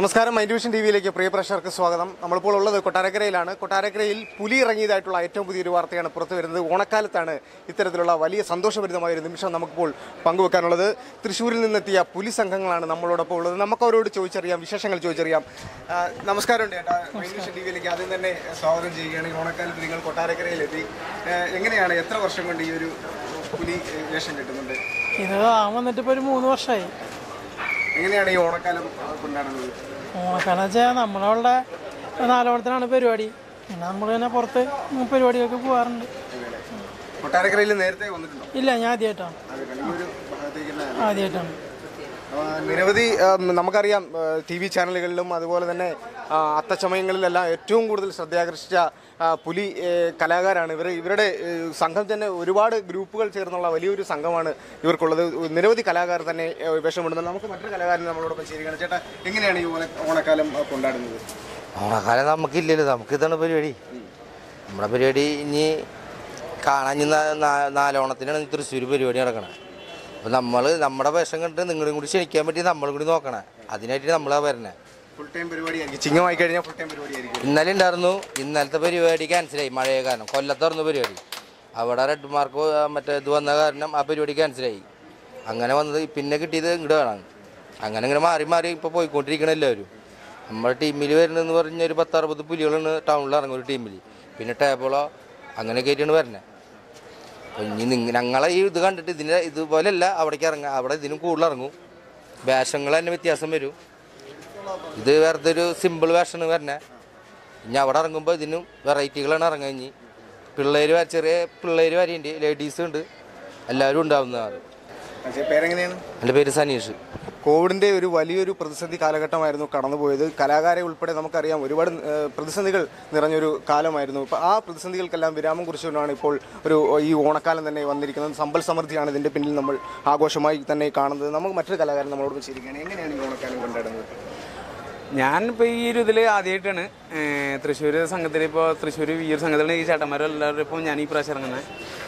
നമസ്കാരം mind vision T വിയിലേക്ക് പ്രിയ പ്രേക്ഷകർക്ക് സ്വാഗതം നമ്മളിപ്പോൾ ഉള്ളത് കൊട്ടാരക്കരയിലാണ് കൊട്ടാരക്കരയിൽ പുലി ഇറങ്ങിയതായിട്ടുള്ള ഏറ്റവും പുതിയൊരു വാർത്തയാണ് പുറത്തു വരുന്നത് ഓണക്കാലത്താണ് ഇത്തരത്തിലുള്ള വലിയ സന്തോഷഭരിതമായ ഒരു നിമിഷം നമുക്കിപ്പോൾ പങ്കുവെക്കാനുള്ളത് തൃശ്ശൂരിൽ നിന്നെത്തിയ പുലി സംഘങ്ങളാണ് നമ്മളോടൊപ്പം ഉള്ളത് നമുക്ക് അവരോട് ചോദിച്ചറിയാം വിശേഷങ്ങൾ ചോദിച്ചറിയാം ആ, നമസ്കാരം ചേട്ടാ മൈൻഡ് വിഷൻ ടി വിയിലേക്ക് ആദ്യം തന്നെ സ്വാഗതം ചെയ്യുകയാണ് ഈ ഓണക്കാലത്ത് നിങ്ങൾ കൊട്ടാരക്കരയിലെത്തി ആ, എങ്ങനെയാണ് എത്ര വർഷം കൊണ്ട് ഈ ഒരു പുലി ഏ, വേഷം കിട്ടുന്നുണ്ട് ഇത് ആ വന്നിട്ട് ഇപ്പോൾ ഒരു മൂന്ന് വർഷമായി എങ്ങനെയാണ് ഈ ഓണക്കാലം കൊണ്ടാടുന്നത് ഓണക്കാലം വെച്ചാൽ നമ്മളവിടെ നാലോണത്തിനാണ് പരിപാടി പിന്നെ നമ്മൾ തന്നെ പുറത്ത് പരിപാടികൾക്ക് പോകാറുണ്ട് കൊട്ടാരക്കരയിൽ നേരത്തെ വന്നിട്ടുണ്ടോ ഇല്ല ഞാൻ ആദ്യമായിട്ടാണ് ഈ ഒരു ഭാഗത്തേക്ക് തന്നെ ആദ്യമായിട്ടാണ് ആ, നിരവധി ആ, നമുക്കറിയാം ടി വി ചാനലുകളിലും അതുപോലെ തന്നെ ആ, അത്തച്ചമയങ്ങളിലെല്ലാം ഏറ്റവും കൂടുതൽ ശ്രദ്ധയാകർഷിച്ച ആ, പുലി ഏ, കലാകാരാണ് ഇവർ ഇവരുടെ ഏ, സംഘം തന്നെ ഒരുപാട് ഗ്രൂപ്പുകൾ ചേർന്നുള്ള വലിയൊരു സംഘമാണ് ഇവർക്കുള്ളത് നിരവധി കലാകാർ തന്നെ ഏ, വേഷമിടുന്നത് നമുക്ക് മറ്റൊരു കലാകാരൻ നമ്മളോടൊപ്പം ചേരുകയാണ് ചേട്ടാ എങ്ങനെയാണ് ഈ ഓണ ഓണക്കാലം ആ, കൊണ്ടാടുന്നത് ഓണക്കാലം നമുക്കില്ലല്ലോ നമുക്ക് ഇതാണ് പരിപാടി നമ്മുടെ പരിപാടി ഇനി കാണാൻ ഇനി നാ- നാ- നാലോണത്തിനാണ് തൃശ്ശൂർ പരിപാടി നടക്കണത് അപ്പോൾ നമ്മൾ നമ്മുടെ വേഷം കണ്ടിട്ട് നിങ്ങളും കൂടി ക്ഷണിക്കാൻ പറ്റി നമ്മളും കൂടി നോക്കണേ അതിനായിട്ട് നമ്മളാ വരണേ ഫുൾ ടൈം പരിപാടിയായിരിക്കും ചിങ്ങമായി കഴിഞ്ഞാൽ ഫുൾ ടൈം പരിപാടിയായിരിക്കും ഇന്നലെ ഉണ്ടായിരുന്നു ഇന്നലത്തെ പരിപാടി ക്യാൻസലായി മഴയ കാരണം കൊല്ലത്തായിരുന്നു പരിപാടി അവിടെ റെഡ് മാർക്ക് മറ്റേ ഇത് വന്ന കാരണം ആ പരിപാടി ക്യാൻസലായി അങ്ങനെ വന്നത് പിന്നെ കിട്ടിയത് ഇങ്ങോട്ട് വേണം അങ്ങനെ ഇങ്ങനെ മാറി മാറി ഇപ്പോൾ പോയിക്കൊണ്ടിരിക്കണം എല്ലാവരും നമ്മുടെ ടീമിൽ വരുന്നതെന്ന് പറഞ്ഞ ഒരു പത്തറുപത് പുലികളാണ് ടൗണിൽ ഇറങ്ങും ഒരു ടീമിൽ പിന്നെ ടേബിളോ അങ്ങനെയൊക്കെ ആയിട്ടാണ് വരുന്നത് അപ്പോൾ ഇനി നിങ്ങ ഞങ്ങളെ ഈ ഇത് കണ്ടിട്ട് ഇതിന് ഇതുപോലെയല്ല അവിടേക്ക് ഇറങ്ങുക അവിടെ ഇതിനും കൂടുതൽ ഇറങ്ങും വേഷങ്ങൾ തന്നെ വ്യത്യാസം വരും ഇത് വെറുതെ ഒരു സിമ്പിൾ വേഷമാണ് വരണേ ഇനി അവിടെ ഇറങ്ങുമ്പോൾ ഇതിനും വെറൈറ്റികളാണ് ഇറങ്ങുക ഇനി പിള്ളേർ ചെറിയ പിള്ളേർ വരെയുണ്ട് ലേഡീസും ഉണ്ട് എല്ലാവരും ഉണ്ടാവുന്നതാണ് പക്ഷേ പേരെങ്ങനെയാണ് എൻ്റെ പേര് സനീഷ് കോവിഡിന്റെ ഒരു വലിയൊരു പ്രതിസന്ധി കാലഘട്ടമായിരുന്നു കടന്നുപോയത് കലാകാരെ ഉൾപ്പെടെ നമുക്കറിയാം ഒരുപാട് ഏഹ്, പ്രതിസന്ധികൾ നിറഞ്ഞൊരു കാലമായിരുന്നു ഇപ്പോൾ ആ പ്രതിസന്ധികൾക്കെല്ലാം വിരാമം കുറിച്ചുകൊണ്ടാണ് ഇപ്പോൾ ഒരു ഈ ഓണക്കാലം തന്നെ വന്നിരിക്കുന്നത് സമ്പൽ സമൃദ്ധിയാണ് ഇതിന്റെ പിന്നിൽ നമ്മൾ ആഘോഷമായി തന്നെ കാണുന്നത് നമുക്ക് മറ്റൊരു കലാകാരൻ നമ്മളോട് ചിരിക്കുകയാണ് എങ്ങനെയാണ് ഈ ഓണക്കാലം കൊണ്ടാടുന്നത് ഞാൻ ഇപ്പോൾ ഈ ഒരു ഇതിൽ ആദ്യമായിട്ടാണ് തൃശ്ശൂർ സംഘത്തിൽ ഇപ്പോൾ തൃശ്ശൂർ ഈ ഒരു സംഘത്തിൽ ഈ ചേട്ടന്മാരും എല്ലാവരും ഇപ്പോൾ ഞാൻ ഈ പ്രാവശ്യം ഇറങ്ങുന്നത്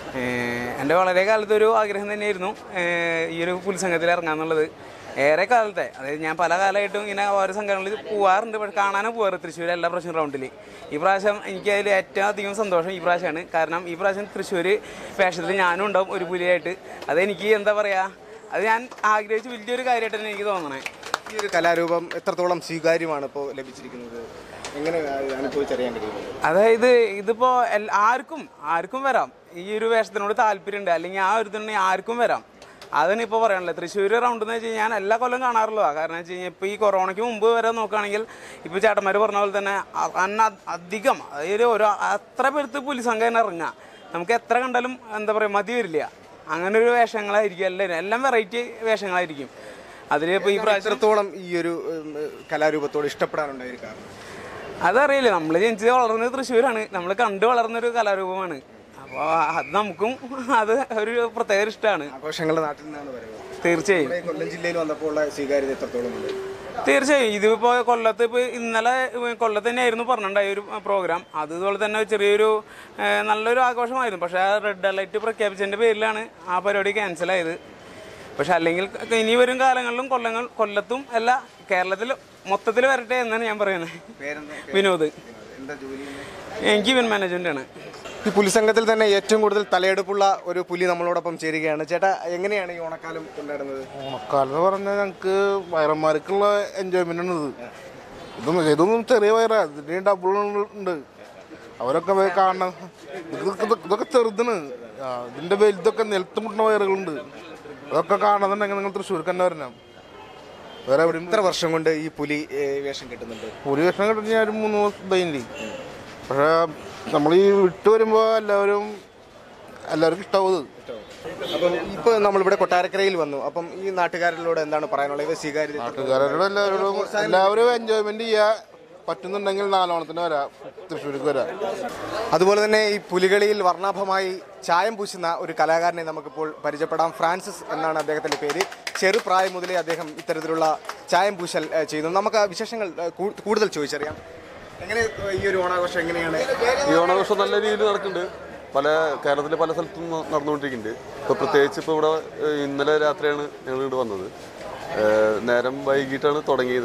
എൻ്റെ വളരെ കാലത്ത് ഒരു ആഗ്രഹം തന്നെയായിരുന്നു ഏഹ് ഈ ഒരു പുൽസംഘത്തിൽ ഇറങ്ങാന്നുള്ളത് ഏറെ കാലത്തെ അതായത് ഞാൻ പല കാലമായിട്ടും ഇങ്ങനെ ഓരോ സംഘങ്ങളിൽ പോവാറുണ്ട് പക്ഷെ കാണാനും പോകാറ് തൃശ്ശൂർ എല്ലാ പ്രാവശ്യം റൗണ്ടിൽ ഈ പ്രാവശ്യം എനിക്ക് അതിൽ ഏറ്റവും അധികം സന്തോഷം ഈ പ്രാവശ്യമാണ് കാരണം ഈ പ്രാവശ്യം തൃശ്ശൂർ വേഷത്തിൽ ഞാനും ഉണ്ടാവും ഒരു പുലിയായിട്ട് അതെനിക്ക് എന്താ പറയുക അത് ഞാൻ ആഗ്രഹിച്ച് വലിയൊരു കാര്യമായിട്ടാണ് എനിക്ക് തോന്നണേ ഈ ഒരു കലാരൂപം എത്രത്തോളം സ്വീകാര്യമാണ് ഇപ്പോൾ ലഭിച്ചിരിക്കുന്നത് എങ്ങനെ അനുഭവിച്ചറിയാൻ കഴിയുന്നത് അതായത് ഇതിപ്പോ എൽ- ആർക്കും ആർക്കും വരാം ഈ ഒരു വേഷത്തിനോട് താല്പര്യമുണ്ട് അല്ലെങ്കിൽ ആ ഒരു തന്നെ ആർക്കും വരാം അതാണ് ഇപ്പോൾ പറയാനുള്ളത് തൃശ്ശൂർ റൗണ്ട് എന്ന് വെച്ച് കഴിഞ്ഞാൽ ഞാൻ എല്ലാ കൊല്ലം കാണാറുള്ളൂ കാരണം വെച്ച് കഴിഞ്ഞാൽ ഇപ്പോൾ ഈ കൊറോണയ്ക്ക് മുമ്പ് വരെ നോക്കുകയാണെങ്കിൽ ഇപ്പോൾ ചേട്ടന്മാർ പറഞ്ഞ പോലെ തന്നെ അ- അന്ന് അ- അധികം അതായത് ഒരു അത്ര പേർത്ത് പുലി സംഘം തന്നെ ഇറങ്ങുക നമുക്ക് എത്ര കണ്ടാലും എന്താ പറയുക മതി വരില്ല അങ്ങനെ ഒരു വേഷങ്ങളായിരിക്കും എല്ലാവരും എല്ലാം വെറൈറ്റി വേഷങ്ങളായിരിക്കും അതിൽ ഇപ്പോൾ ഈ പ്രാവശ്യം എത്രത്തോളം ഈ ഒരു ഉം, കലാരൂപത്തോട് ഇഷ്ടപ്പെടാനുണ്ടായ ഒരു കാരണം അതറിയില്ല നമ്മൾ ജനിച്ചത് വളർന്നത് തൃശ്ശൂരാണ് നമ്മൾ കണ്ടു വളർന്നൊരു കലാരൂപമാണ് അപ്പോൾ അത് നമുക്കും അത് ഒരു പ്രത്യേക ഇഷ്ടമാണ് ആഘോഷങ്ങളുടെ നാട്ടിൽ നിന്നാണ് വരുന്നത് തീർച്ചയായും ഇവിടെ കൊല്ലം ജില്ലയിൽ വന്നപ്പോൾ ഉള്ള സ്വീകാര്യത എത്രത്തോളം ഉണ്ട് തീർച്ചയായും ഇതിപ്പോ കൊല്ലത്ത് ഇപ്പൊ ഇന്നലെ കൊല്ലത്ത് തന്നെയായിരുന്നു പറഞ്ഞിട്ടുണ്ടായ ഒരു പ്രോഗ്രാം അത് ഇതുപോലെ തന്നെ ചെറിയൊരു ഏഹ്, നല്ലൊരു ആഘോഷമായിരുന്നു പക്ഷെ ആ റെഡ് അലർട്ട് പ്രഖ്യാപിച്ചതിന്റെ പേരിലാണ് ആ പരിപാടി ക്യാൻസൽ ആയത് പക്ഷെ അല്ലെങ്കിൽ ഇനി വരും കാലങ്ങളിലും കൊല്ലങ്ങൾ കൊല്ലത്തും അല്ല കേരളത്തിൽ മൊത്തത്തിൽ വരട്ടെ എന്നാണ് ഞാൻ പറയുന്നത് പേരെന്താ വിനോദ് എന്താ ജോലി എനിക്ക് ഇവന്റ് മാനേജ്മെന്റ് ആണ് ഈ പുലിസംഘത്തിൽ തന്നെ ഏറ്റവും കൂടുതൽ തലയെടുപ്പുള്ള ഒരു പുലി നമ്മളോടൊപ്പം ചേരുകയാണ് ചേട്ടാ എങ്ങനെയാണ് ഈ ഓണക്കാലം കൊണ്ടാടുന്നത് ഓണക്കാലം എന്ന് പറഞ്ഞാൽ ഞങ്ങൾക്ക് വയറന്മാർക്കുള്ള എൻജോയ്മെന്റ് ആണ് ഇത് ഇതൊന്നും ഇതൊന്നും ചെറിയ വയറാ ഇതിന് ഡബിൾ ഉണ്ട് അവരൊക്കെ പോയി കാണണം ഇതൊക്കെ ഇതൊക്കെ- ഇതൊക്കെ ചെറുതാണ് ആ, ഇതിന്റെ വലുതൊക്കെ നിലത്ത് മുട്ടുന്ന വയറുകളുണ്ട് അതൊക്കെ കാണുന്നുണ്ടെങ്കിൽ നിങ്ങൾ തൃശ്ശൂർക്ക് തന്നെ വരണം വേറെ എവിടെയും എത്ര വർഷം കൊണ്ട് ഈ പുലി ഏ, വേഷം കിട്ടുന്നുണ്ട് ഒരു വേഷം കിട്ടുന്ന ഞാൻ ഒരു മൂന്ന് ദിവസം ഇതായില്ലേ പക്ഷേ നമ്മൾ ഈ വിട്ട് വരുമ്പോൾ എല്ലാവരും എല്ലാവർക്കും ഇഷ്ടാവും ഇത് അപ്പം ഇപ്പൊ നമ്മളിവിടെ കൊട്ടാരക്കരയിൽ വന്നു അപ്പം ഈ നാട്ടുകാരിലൂടെ എന്താണ് പറയാനുള്ളത് ഇവ സ്വീകാര്യത നാട്ടുകാരോട് എല്ലാവരോടും എല്ലാവരും എൻജോയ്മെന്റ് ചെയ്യാ പറ്റുന്നുണ്ടെങ്കിൽ നാലോണത്തിന് വരാം തൃശ്ശൂർക്ക് വരാം അതുപോലെ തന്നെ ഈ പുലികളിയിൽ വർണ്ണാഭമായി ചായം പൂശുന്ന ഒരു കലാകാരനെ നമുക്കിപ്പോൾ പരിചയപ്പെടാം ഫ്രാൻസിസ് എന്നാണ് അദ്ദേഹത്തിന്റെ പേര് ചെറുപ്രായം മുതലേ അദ്ദേഹം ഇത്തരത്തിലുള്ള ചായം പൂശൽ ഏ, ചെയ്യുന്നു നമുക്ക് ആ വിശേഷങ്ങൾ ഏ, കൂ- കൂടുതൽ ചോദിച്ചറിയാം എങ്ങനെ ഏ, ഈ ഒരു ഓണാഘോഷം എങ്ങനെയാണ് ഈ ഓണാഘോഷം നല്ല രീതിയിൽ നടക്കുന്നുണ്ട് പല കേരളത്തിലെ പല സ്ഥലത്തും ന- നടന്നുകൊണ്ടിരിക്കുന്നുണ്ട് ഇപ്പോൾ പ്രത്യേകിച്ച് ഇപ്പോൾ ഇവിടെ ഏഹ്, ഇന്നലെ രാത്രിയാണ് ഞങ്ങൾ ഇവിടെ വന്നത് ഏഹ്, നേരം വൈകിട്ടാണ് തുടങ്ങിയത്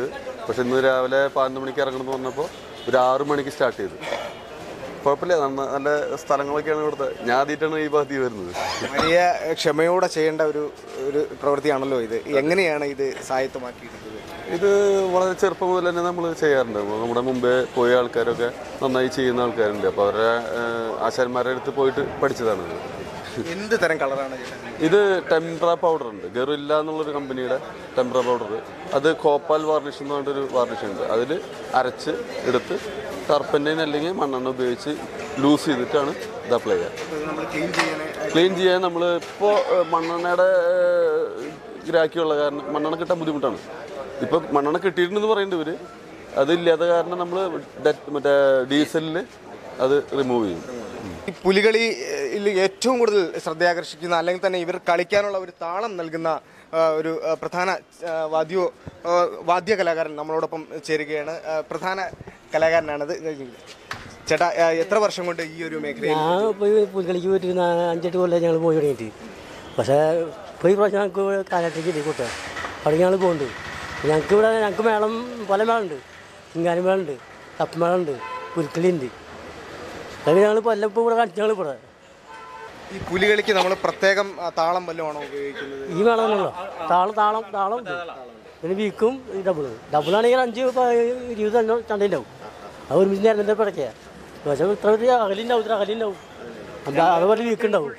പക്ഷെ ഇന്ന് രാവിലെ പതിനൊന്ന് മണിക്ക് ഇറങ്ങണമെന്ന് പറഞ്ഞപ്പോൾ ഒരു ആറു മണിക്ക് സ്റ്റാർട്ട് ചെയ്തു കുഴപ്പമില്ല നന്ന നല്ല സ്ഥലങ്ങളൊക്കെയാണ് ഇവിടുത്തെ ഞാൻ ആദ്യമായിട്ടാണ് ഈ ഭാഗത്ത് വരുന്നത് വലിയ ക്ഷമയോടെ ചെയ്യേണ്ട ഒരു ഒരു പ്രവൃത്തിയാണല്ലോ ഇത് എങ്ങനെയാണ് ഇത് സായത്തമാക്കിയിട്ടുള്ളത് ഇത് വളരെ ചെറുപ്പം മുതൽ തന്നെ നമ്മൾ ചെയ്യാറുണ്ട് നമ്മുടെ മുമ്പേ പോയ ആൾക്കാരൊക്കെ നന്നായി ചെയ്യുന്ന ആൾക്കാരുണ്ട് അപ്പോൾ അവരുടെ ഏഹ്, ആശാന്മാരുടെ അടുത്ത് പോയിട്ട് പഠിച്ചതാണ് ഇത്. എന്ത് തരം കളറാണ് ചെയ്യുന്നത് ഇത് ടെംപ്ര പൗഡർ ഉണ്ട് ഗറില്ല എന്നുള്ളൊരു കമ്പനിയുടെ ടെംപ്ര പൗഡർ അത് കോപ്പാൽ വാർണിഷ് എന്ന് പറഞ്ഞൊരു വാർണിഷ് ഉണ്ട് അതിൽ അരച്ച് എടുത്ത് ടർപ്പൻ്റെൻ അല്ലെങ്കിൽ മണ്ണെണ്ണ ഉപയോഗിച്ച് ലൂസ് ചെയ്തിട്ടാണ് ഇത് അപ്ലൈ ചെയ്യുക നമ്മൾ ക്ലീൻ ചെയ്യാൻ ക്ലീൻ ചെയ്യാൻ നമ്മൾ ഇപ്പോൾ മണ്ണെണ്ണയുടെ ഗ്രാക്കിയുള്ള കാരണം മണ്ണെണ്ണ കിട്ടാൻ ബുദ്ധിമുട്ടാണ് ഇപ്പം മണ്ണെണ്ണ കിട്ടിയിട്ടുണ്ടെന്ന് പറയുന്നുണ്ട് ഇവർ അതില്ലാത്ത കാരണം നമ്മൾ മറ്റേ ഡീസലിൽ അത് റിമൂവ് ചെയ്യും ഈ പുലികളിയിൽ ഏറ്റവും കൂടുതൽ ശ്രദ്ധയാകർഷിക്കുന്ന അല്ലെങ്കിൽ തന്നെ ഇവർ കളിക്കാനുള്ള ഒരു താളം നൽകുന്ന ആ, ഒരു ആ, പ്രധാന ആ, വാദ്യോ ആ, വാദ്യ കലാകാരൻ നമ്മളോടൊപ്പം ചേരുകയാണ് ആ, പ്രധാന കലാകാരനാണത് ചേട്ടാ ആ, എത്ര വർഷം കൊണ്ട് ഈ ഒരു മേഖലയിൽ ഞാൻ പോയി പുലികളിക്ക് പോയിട്ട് നാ- അഞ്ചെട്ട് കൊല്ലം ഞങ്ങൾ പോയി തുടങ്ങിയിട്ട് പക്ഷേ പോയി പ്രാവശ്യം ഞങ്ങൾക്ക് കാലത്തേക്ക് ഇല്ലേ കൂട്ടുക അവിടെ ഞങ്ങൾ പോകുന്നുണ്ട് ഞങ്ങൾക്ക് ഇവിടെ ഞങ്ങൾക്ക് മേളം പല മേളുണ്ട് ചിങ്കാരി മേളുണ്ട് കപ്പ് മേളുണ്ട് പുലിക്കളിയുണ്ട് അതൊക്കെ ഞങ്ങൾ കൊല്ലപ്പോൾ ഇവിടെ കാണിച്ചു ഞങ്ങൾ ഇവിടെ ഈ പുലികളിക്ക് നമ്മൾ പ്രത്യേകം ആ, താളം വല്ലതുമാണോ ഉപയോഗിക്കുന്നത് ഈ മേളം തന്നെയല്ലോ താളം താളം താളം ഉണ്ട് പിന്നെ വീക്കും ഈ ഡബിള് ഡബിളാണെങ്കിൽ അഞ്ച് പ- ഇരുപത് തന്നെ ചണ്ടയുണ്ടാവും അത് ഒരുമിച്ച് നേരത്തെ പിടക്കുക പക്ഷേ ഇത്ര വലിയ അകലുണ്ടാവും ഇത്ര അകലുണ്ടാവും അത് അതുപോലെ വീക്കുണ്ടാവും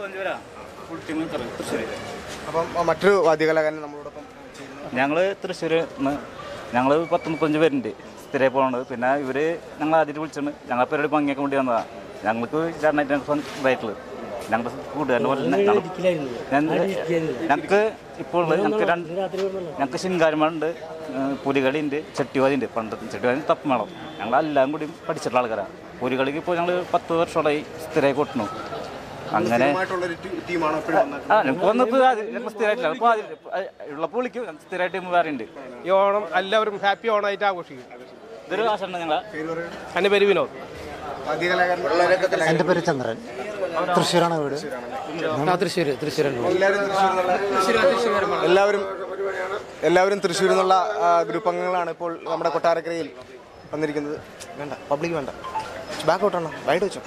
അപ്പം ആ, മറ്റൊരു വാദ്യ കലാകാരൻ നമ്മളോടൊപ്പം ചേരുന്നു ഞങ്ങൾ തൃശ്ശൂർ ഞങ്ങൾ പത്ത് മുപ്പത്തഞ്ച് പേരുണ്ട് സ്ഥിരമായി പോകുന്നത് പിന്നെ ഇവർ ഞങ്ങൾ ആദ്യമായിട്ട് വിളിച്ചാണ് ഞങ്ങൾ പരിപാടി ഭംഗിയൊക്കെ വേണ്ടി വന്നതാണ് ഞങ്ങൾക്ക് ചേട്ടനായിട്ട് ഞങ്ങൾക്ക് സ്വന്തമായിട്ടുള്ളത് ഞങ്ങളുടെ കൂട്ടുകാരൻ്റെ പോലെ തന്നെ ഞങ്ങൾ- ഞങ്ങൾ- ഞങ്ങൾക്ക് ഇപ്പോൾ ഉള്ളത് ഞങ്ങൾക്ക് രണ്ട് ഞങ്ങൾക്ക് ശിങ്കാരിമേളുണ്ട് പുലികളി ഉണ്ട് ചെട്ടിവാതി ഉണ്ട് പണ്ടത്തെ ചെട്ടിവാതി തപ്പമേളം ഞങ്ങളെല്ലാം കൂടി പഠിച്ചിട്ടുള്ള ആൾക്കാരാണ് പുലികളിക്ക് ഇപ്പോൾ ഞങ്ങൾ പത്ത് വർഷമായി സ്ഥിരമായി കൊട്ടുന്നു അങ്ങനെ സ്ഥിരമായിട്ടുള്ളൊരു ടീ- ടീമാണോ എപ്പോഴും വന്നത് ആ ഞങ്ങൾക്ക് വന്നപ്പോൾ ഞങ്ങൾ സ്ഥിരമായിട്ടില്ല ഇപ്പോൾ ഉള്ളപ്പോൾ വിളിക്കും ഞങ്ങൾക്ക് സ്ഥിരമായിട്ട് വേറെ ഉണ്ട് ഈ ഓണം എല്ലാവരും ഹാപ്പി ഓണമായിട്ട് ആഘോഷിക്കും ഇതൊരു ആശാണ് ഞങ്ങളെ എൻ്റെ പേര് വിനോദ് വാദ്യ കലാകാരൻ എൻ്റെ പേര് ചന്ദ്രൻ തൃശ്ശൂരാണ് വീട് തൃശ്ശൂർ തൃശ്ശൂർ എല്ലാവരും എല്ലാവരും തൃശ്ശൂരിൽ നിന്നുള്ള ആ, ഗ്രൂപ്പ് അംഗങ്ങളാണ് ഇപ്പോൾ നമ്മുടെ കൊട്ടാരക്കരയിൽ വന്നിരിക്കുന്നത് വേണ്ട പബ്ലിക് വേണ്ട ബാക്ക് ഔട്ടാണോ വൈഡ് വെച്ചോ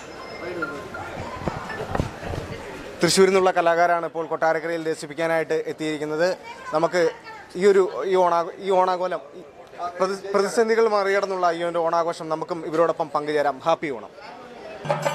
തൃശ്ശൂരിൽ നിന്നുള്ള കലാകാരാണ് ഇപ്പോൾ കൊട്ടാരക്കരയിൽ രസിപ്പിക്കാനായിട്ട് എത്തിയിരിക്കുന്നത് നമുക്ക് ഈ ഒരു ഈ ഓണാ ഈ ഓണാഘോലം ഈ പ്രതി- പ്രതിസന്ധികൾ മറികടന്നുള്ള ഈ ഒരു ഓണാഘോഷം നമുക്കും ഇവരോടൊപ്പം പങ്കുചേരാം ഹാപ്പി ഓണം